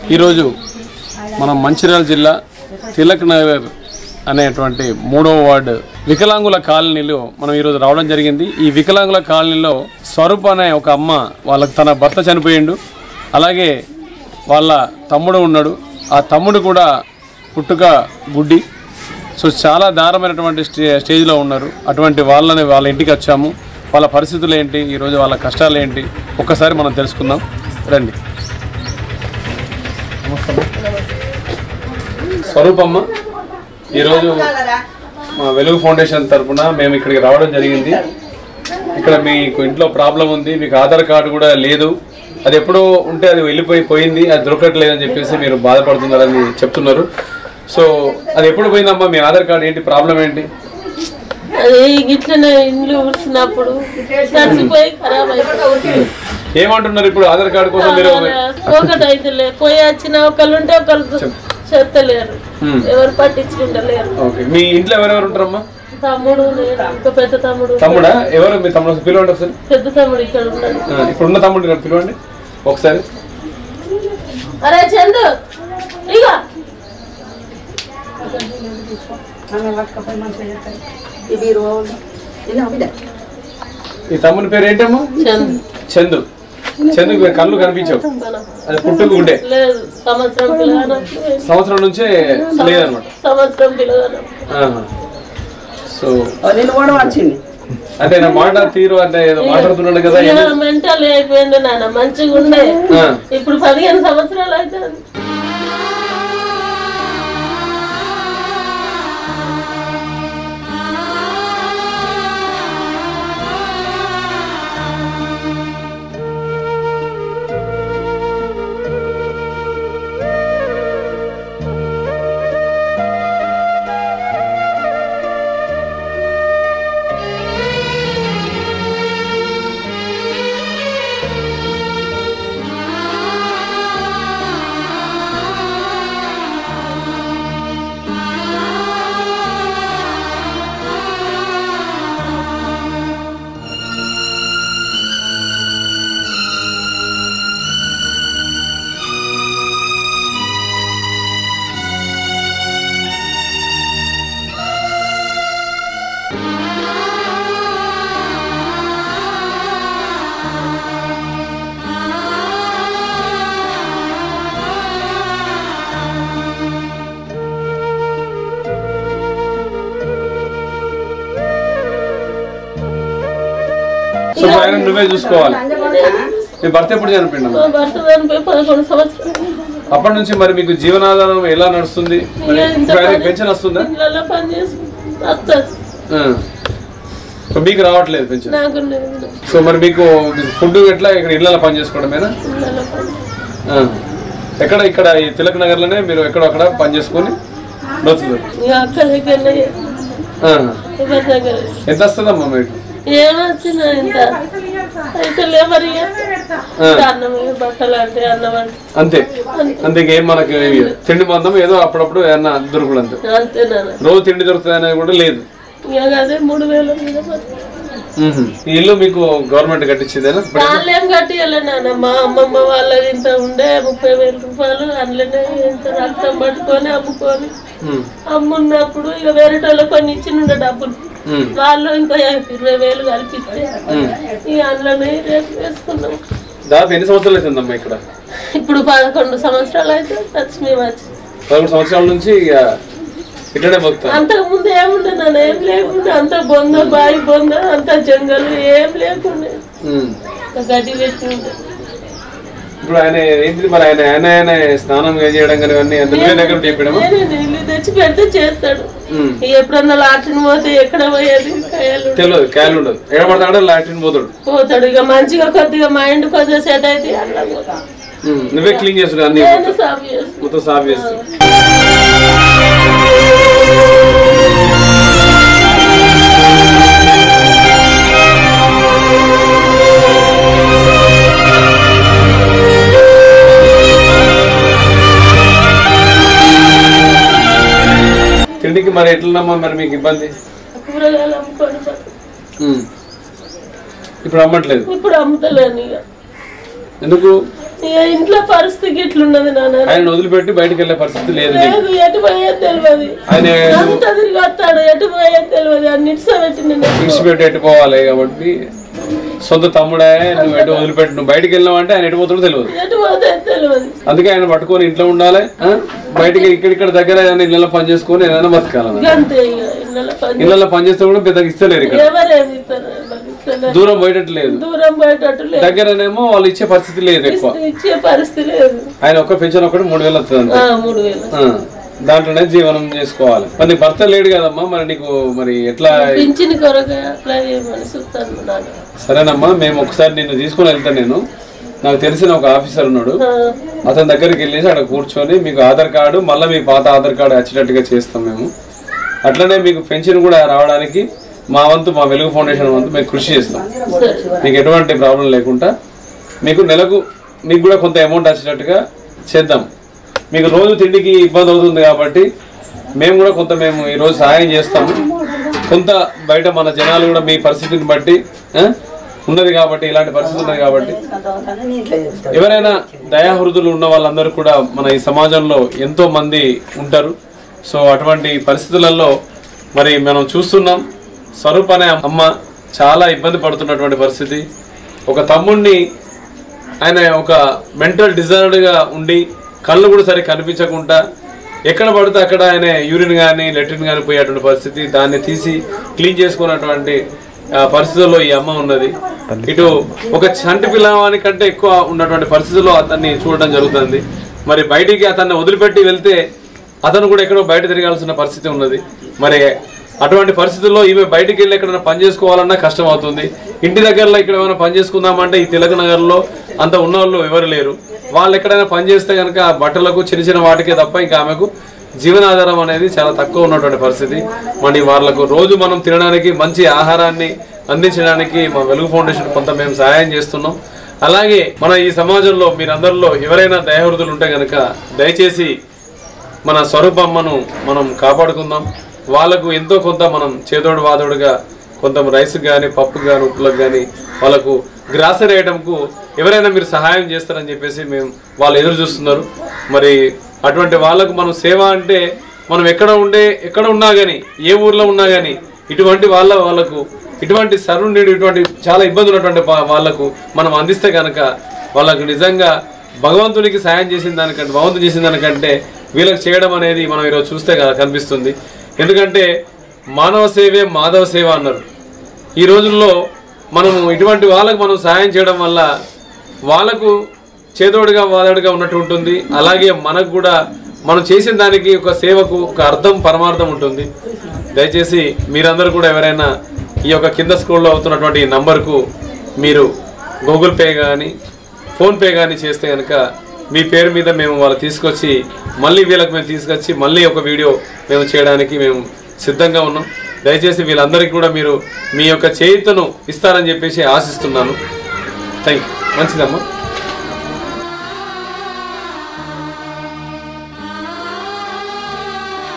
ఈరోజు మనం మంచిర్యాల జిల్లా తిలక్ నగర్ అనేటువంటి మూడవ వార్డు వికలాంగుల కాలనీలో మనం ఈరోజు రావడం జరిగింది ఈ వికలాంగుల కాలనీలో స్వరూప్ అనే ఒక అమ్మ వాళ్ళకి తన భర్త చనిపోయిండు అలాగే వాళ్ళ తమ్ముడు ఉన్నాడు ఆ తమ్ముడు కూడా పుట్టుక గుడ్డి సో చాలా దారుణమైనటువంటి స్టే స్టేజ్లో ఉన్నారు అటువంటి వాళ్ళని వాళ్ళ ఇంటికి వచ్చాము వాళ్ళ పరిస్థితులు ఏంటి ఈరోజు వాళ్ళ కష్టాలు ఏంటి ఒక్కసారి మనం తెలుసుకుందాం రండి స్వరూపమ్మ ఈరోజు మా వెలుగు ఫౌండేషన్ తరఫున మేము ఇక్కడికి రావడం జరిగింది ఇక్కడ మీకు ఇంట్లో ప్రాబ్లం ఉంది మీకు ఆధార్ కార్డు కూడా లేదు అది ఎప్పుడో ఉంటే అది వెళ్ళిపోయి పోయింది అది దొరకట్లేదని చెప్పేసి మీరు బాధపడుతున్నారని చెప్తున్నారు సో అది ఎప్పుడు పోయిందమ్మా మీ ఆధార్ కార్డు ఏంటి ప్రాబ్లం ఏంటి అది గిట్లనే ఇండ్లు ఉడిచినప్పుడు చచ్చిపోయి ఖరాబ్ అయిపోయింది ఏమంటున్నారు ఇప్పుడు ఆధార్ కార్డు కోసం మీరు ఒకటి అయితే పోయి వచ్చిన ఒకళ్ళు ఉంటే ఒకళ్ళు చెత్తలేరు Hmm. ఎవరు పట్టించుకుంటలేరు ఓకే మీ ఇంట్లో ఎవరెవరు ఉంటారమ్మా తమ్ముడు లేడు ఇంకా పెద్ద తమ్ముడు తమ్ముడా ఎవరు మీ తమ్ముడు పిలవండి ఒకసారి పెద్ద తమ్ముడు ఇక్కడ ఉన్నాడు ఆ, ఇప్పుడున్న తమ్ముడు ఇక్కడ పిలవండి ఒకసారి అరే చందు ఇక ఈ తమ్ముని పేరు ఏంటమ్మా చందు చందు చందు కళ్ళు కనిపించవు మనం అది పుట్టుకు ఉండే లేదు సంవత్సరం పిల్లగానప్పుడు సంవత్సరం నుంచే లేదనమాట సంవత్సరం పిల్లగానప్పుడు ఆహా. సో నిన్ను కూడా వచ్చింది అంటే నా మాట తీరు అంటే ఏదో మాట్లాడుతున్నాడు కదా ఏదో- మెంటల్ అయిపోయింది నాన్న మంచిగా ఉండే ఆ, ఇప్పుడు పదిహేను సంవత్సరాలు అవుతుంది సో మా ఆయన నువ్వే చూసుకోవాలి మీ భర్త ఎప్పుడు చనిపోయిందమ్మా మా భర్త చనిపోయి పదకొండు సంవత్సరాలు అప్పటి నుంచి మరి మీకు జీవనాధారం ఎలా నడుస్తుంది మరి ఇప్పుడు ఆయనకి పెన్షన్ వస్తుందా ఇళ్ళలో పని చేసుకుంటా వస్తుంది ఆ. సో మీకు రావట్లేదు పెన్షన్ నాకు లేదు సో మరి మీకు ఫుడ్ ఎట్లా ఇక్కడ ఇళ్ళలో పని చేసుకోవడమేనా ఇళ్ళలో పని ఆ. ఎక్కడ ఇక్కడ ఈ తిలక్ నగర్లోనే మీరు ఎక్కడ అక్కడ పని చేసుకొని బ్రతుకుతారు ఇక అక్కడ దగ్గరనే ఆ. ఎవరి దగ్గర ఎంత వస్తుందమ్మా మీకు ఏమొచ్చింది ఇంత అయితే లేవరి ఆ. అన్నం బట్టలు అంటే అన్నం అంటే అంతే అంతే ఇంకేం మనకి తిండి మందం ఏదో అప్పుడప్పుడు ఏమన్నా దొరుకుడు అంతే అంతే నాన్న రోజు తిండి దొరుకుతుంది అనేది కూడా లేదు ఇక అదే మూడు వేల మీద బతుకు. మ్మ్. ఈ ఇల్లు మీకు గవర్నమెంట్ కట్టించిందేనా వాళ్ళు ఏం కట్టియాలి నాన్న మా అమ్మమ్మ వాళ్ళది ఇంత ఉండే ముప్పై వేల రూపాయలు అందులోనే ఇంత రక్తం పట్టుకొని అమ్ముకొని మ్మ్. అమ్మున్నప్పుడు ఇక వేరే వాళ్ళకి కొన్ని ఇచ్చిండే డబ్బులు మ్మ్. వాళ్ళు ఇంకా ఇరవై వేలు కల్పిస్తే ఇక అందులోనే రేపు వేసుకున్నాం దాదాపు ఎన్ని సంవత్సరాలు అవుతుందమ్మా ఇక్కడ ఇప్పుడు పదకొండు సంవత్సరాలు అయితే వచ్చి మేము వచ్చి పదకొండు సంవత్సరాల నుంచి ఇక ఇక్కడే బతుకుతాను అంతకు ముందు ఏముండే నన్ను ఏం లేకుండే అంత బొంద బాయి బొంద అంత జంగలు ఏం లేకుండే మ్మ్. ఒక గడ్డి పెట్టి ఉండే ఇప్పుడు ఆయన ఏంటి మరి ఆయన ఆయన ఆయన స్నానం చేయడం కానీ అన్ని అంత నువ్వే దగ్గర చెప్పడమా నేనే నీళ్ళు తెచ్చి పెడితే చేస్తాడు మ్మ్. ఇక ఎప్పుడన్నా లాట్రిన్ పోతే ఎక్కడ పోయేది కాయలు తెలియదు క్యాలు ఉండదు ఎక్కడ పడతాడో లాట్రిన్ పోతాడు పోతాడు ఇక మంచిగా కొద్దిగా మైండ్ కొద్దిగా సెట్ అయితే అట్లా పోతాడు. మ్మ్. నువ్వే క్లీన్ చేస్తాడు అన్ని నేను సాఫ్ చేస్తాను మొత్తం సాఫ్ చేస్తాడు తిండికి మరి ఎట్లనమ్మా మరి మీకు ఇబ్బంది కూరగాయలు అమ్ముకొని బతుకు. ఉమ్. ఇప్పుడు అమ్మట్లేదు ఇప్పుడు అమ్ముతలేను ఇక ఎందుకు ఇక ఇంట్లో పరిస్థితి ఇట్లున్నది నాన్న ఆయన వదిలిపెట్టి బయటకు వెళ్ళే పరిస్థితి లేదు నీకు. లేదు ఎటు పోయేది తెలియదు ఆయన అంత తిరిగి వస్తాడు ఎటు పోయేది తెలియదు అన్ని ఇడిసబెట్టి నేను విడిచిపెట్టి ఎటు పోవాలి కాబట్టి సొంత తమ్ముడే నువ్వు ఎటు వదిలిపెట్టి నువ్వు బయటకు వెళ్ళినావు అంటే ఆయన ఎటు పోతాడో తెలియదు ఎటు పోతే తెలియదు అందుకే ఆయన పట్టుకొని ఇంట్లో ఉండాలి ఆ? బయటికి ఇక్కడిక్కడ దగ్గర ఏదైనా ఇళ్ళలో పని చేసుకొని ఏదైనా బతకాలన్న అంతే ఇక ఇళ్ళలో పని ఇళ్ళలో పని చేస్తే కూడా పెద్దగా ఇస్తలేరు ఇక్కడ ఎవరేమి ఇస్తారు ఎవరికి ఇస్తలేరు. దూరం పోయేటట్టు లేదు దూరం పోయేటట్టు లేదు దగ్గరనేమో వాళ్ళు ఇచ్చే పరిస్థితి లేదు ఎక్కువ ఇచ్చే పరిస్థితి లేదు ఆయన ఒక్క పెన్షన్ ఒకటి మూడు వేలు వస్తుంది అంతే. ఆ, మూడు వేలు ఆ, దాంట్లోనే జీవనం చేసుకోవాలి మరి నీ భర్త లేడు కదమ్మా మరి నీకు మరి ఎట్లా పింఛన్ కొరకు అప్లై చేయమని చూస్తాను నాన్న సరేనమ్మా మేము ఒకసారి నిన్ను తీసుకొని వెళ్తాను నేను నాకు తెలిసిన ఒక ఆఫీసర్ ఉన్నాడు ఆ, అతని దగ్గరికి వెళ్ళేసి అక్కడ కూర్చొని మీకు ఆధార్ కార్డు మళ్ళీ మీ పాత ఆధార్ కార్డు వచ్చేటట్టుగా చేస్తాం మేము అట్లనే మీకు పెన్షన్ కూడా రావడానికి మా వంతు మా వెలుగు ఫౌండేషన్ వంతు మేము కృషి చేస్తాం సరే మీకు ఎటువంటి ప్రాబ్లం లేకుండా మీకు నెలకు మీకు కూడా కొంత అమౌంట్ వచ్చేటట్టుగా చేద్దాం మీకు రోజు తిండికి ఇబ్బంది అవుతుంది కాబట్టి మేము కూడా కొంత మేము ఈరోజు సహాయం చేస్తాము కొంత బయట మన జనాలు కూడా మీ పరిస్థితిని బట్టి ఆ, ఉన్నది కాబట్టి ఇలాంటి పరిస్థితి ఉన్నది కాబట్టి ఎవరైనా దయాహృదులు ఉన్న వాళ్ళందరూ కూడా మన ఈ సమాజంలో ఎంతో మంది ఉంటారు సో అటువంటి పరిస్థితులలో మరి మనం చూస్తున్నాం స్వరూప్ అనే అమ్మ చాలా ఇబ్బంది పడుతున్నటువంటి పరిస్థితి ఒక తమ్ముణ్ణి ఆయన ఒక మెంటల్ గా ఉండి కళ్ళు కూడా సరి కనిపించకుండా ఎక్కడ పడితే అక్కడ ఆయన యూరిన్ కానీ లెట్రిన్ కానీ పోయేటువంటి పరిస్థితి దాన్ని తీసి క్లీన్ చేసుకున్నటువంటి ఆ, పరిస్థితుల్లో ఈ అమ్మ ఉన్నది ఇటు ఒక చంటి పిల్లవాని కంటే ఎక్కువ ఉన్నటువంటి పరిస్థితుల్లో అతన్ని చూడడం జరుగుతుంది మరి బయటికి అతన్ని వదిలిపెట్టి వెళ్తే అతను కూడా ఎక్కడో బయట తిరగాల్సిన పరిస్థితి ఉన్నది మరి అటువంటి పరిస్థితుల్లో ఈమె బయటికి వెళ్ళి ఎక్కడైనా పని చేసుకోవాలన్నా కష్టం అవుతుంది ఇంటి దగ్గరలో ఇక్కడ ఏమైనా పని చేసుకుందామంటే ఈ తిలక నగర్లో అంత ఉన్నవాళ్ళు ఎవరు లేరు వాళ్ళు ఎక్కడైనా పని చేస్తే కనుక ఆ బట్టలకు చిన్న చిన్న వాటికే తప్ప ఇంకా ఆమెకు జీవనాధారం అనేది చాలా తక్కువ ఉన్నటువంటి పరిస్థితి మరి వాళ్ళకు రోజు మనం తినడానికి మంచి ఆహారాన్ని అందించడానికి మా వెలుగు ఫౌండేషన్ కొంత మేము సహాయం చేస్తున్నాం అలాగే మన ఈ సమాజంలో మీరందరిలో ఎవరైనా దయహృదులు ఉంటే కనుక దయచేసి మన స్వరూపమ్మను మనం కాపాడుకుందాం వాళ్ళకు ఎంతో కొంత మనం చేదోడు వాదోడుగా కొంత రైస్ కానీ పప్పు కానీ ఉప్పులకు కానీ వాళ్ళకు గ్రాసరీ ఐటమ్కు ఎవరైనా మీరు సహాయం చేస్తారని చెప్పేసి మేము వాళ్ళు ఎదురు చూస్తున్నారు మరి అటువంటి వాళ్ళకు మనం సేవ అంటే మనం ఎక్కడ ఉండే ఎక్కడ ఉన్నా కానీ ఏ ఊర్లో ఉన్నా కానీ ఇటువంటి వాళ్ళ వాళ్ళకు ఇటువంటి సరుణుడు ఇటువంటి చాలా ఇబ్బంది ఉన్నటువంటి వా- వాళ్ళకు మనం అందిస్తే కనుక వాళ్ళకు నిజంగా భగవంతునికి సాయం చేసిన దానికంటే భగవంతుడు చేసిన దానికంటే వీళ్ళకి చేయడం అనేది మనం ఈరోజు చూస్తే కదా కనిపిస్తుంది ఎందుకంటే మానవ సేవే మాధవ సేవ అన్నారు ఈ రోజుల్లో మనము ఇటువంటి వాళ్ళకు మనం సాయం చేయడం వల్ల వాళ్ళకు చేదోడుగా వాదోడుగా ఉన్నట్టు ఉంటుంది అలాగే మనకు కూడా మనం చేసిన దానికి ఒక సేవకు ఒక అర్థం పరమార్థం ఉంటుంది దయచేసి మీరందరూ కూడా ఎవరైనా ఈ యొక్క కింద స్కూల్లో అవుతున్నటువంటి ఈ నంబర్కు మీరు గూగుల్ పే కానీ ఫోన్పే కానీ చేస్తే కనుక మీ పేరు మీద మేము వాళ్ళు తీసుకొచ్చి మళ్ళీ వీళ్ళకి మేము తీసుకొచ్చి మళ్ళీ ఒక వీడియో మేము చేయడానికి మేము సిద్ధంగా ఉన్నాం దయచేసి వీళ్ళందరికీ కూడా మీరు మీ యొక్క చేయుతను ఇస్తారని చెప్పేసి ఆశిస్తున్నాను థ్యాంక్ యూ మంచిదమ్మా